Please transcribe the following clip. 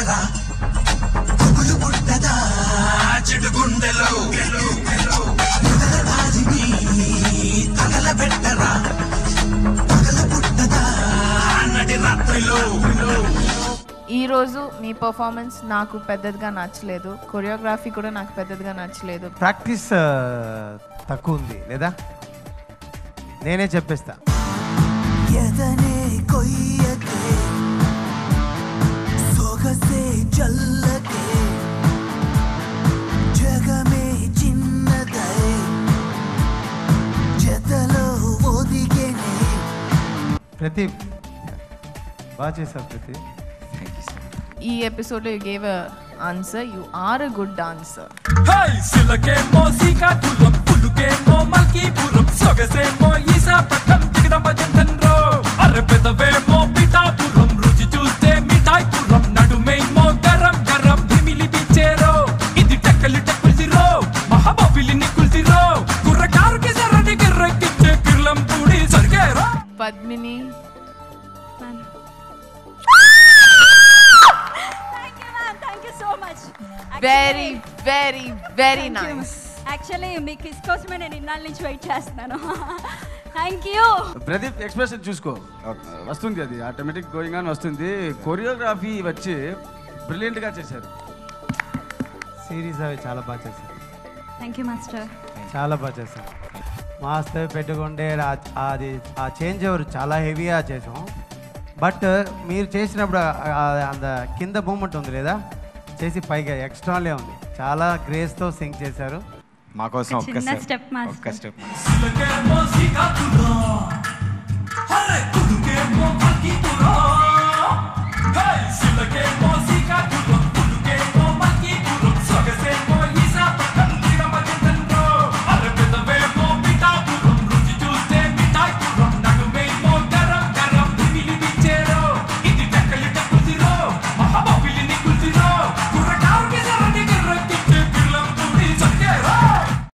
పెట్టరా గుబులు పుట్టదా చెడు గుండెలో రాజిని తగల పెట్టరా పగల పుట్టదా నడి రాత్రిలో ఈరోజు మీ పర్ఫార్మెన్స్ నాకు పెద్దదిగా నచ్చలేదు కొరియోగ్రఫీ కూడా నాకు పెద్దదిగా నచ్చలేదు ప్రాక్టీస్ ఆ, తక్కువ ఉంది లేదా నేనే చెప్పేస్తా ఎదనే కొయ్యకే సొగసే చల్లకే జగమే చిన్నదై జతలో ఒదిగేనే ప్రదీప్ బాగా చేశావు ప్రదీప్ ఈ ఎపిసోడ్లో you gave answer you are a good dancer హై సిలకేమో శ్రీకాకుళం పులుకేమో మల్కీపురం సొగసేమో ఈశాపట్నం దిగదమ్మ జంతన్రో అరె పెదవేమో పిఠాపురం రుచి చూస్తే మిఠాయిపురం నడుమేమో గరం గరం భిమిలి బిచ్చేరో ఇది టక్కలి టక్కుల్సిరో మహాబాబిలిని కుల్సిరో కుర్రకారుకి సరని గిర్రెక్కిచ్చే కిర్లం పూడి సరిగేరో Padmini thank you ma'am thank you so much very very very nice actually మీ కిస్ కోసమే నేను ఇన్నాళ్ళ నుంచి వెయిట్ చేస్తున్నాను థ్యాంక్ యూ ప్రదీప్ ఎక్స్ప్రెషన్ చూసుకో వస్తుంది అది ఆటోమేటిక్ గోయింగ్ ఆన్ వస్తుంది కొరియోగ్రఫీ వచ్చి బ్రిలియంట్గా చేశారు సిరీస్ అవి చాలా బాగా చేశారు థ్యాంక్ యూ మాస్టర్ చాలా బాగా చేశారు మాస్టర్ పెట్టుకుంటే ఆ- అది ఆ చేంజ్ ఎవరు చాలా హెవీగా చేసాం బట్ మీరు చేసినప్పుడు ఆ- ఆ- అంత కింద మూమెంట్ ఉంది లేదా చేసి పైగా ఎక్స్ట్రాలే ఉంది చాలా గ్రేస్తో సింగ్ చేశారు మా కోసం ఒక్క చిన్న step. step master. ఒక్క స్టెప్ సిలకేమో శ్రీకాకుళం అరె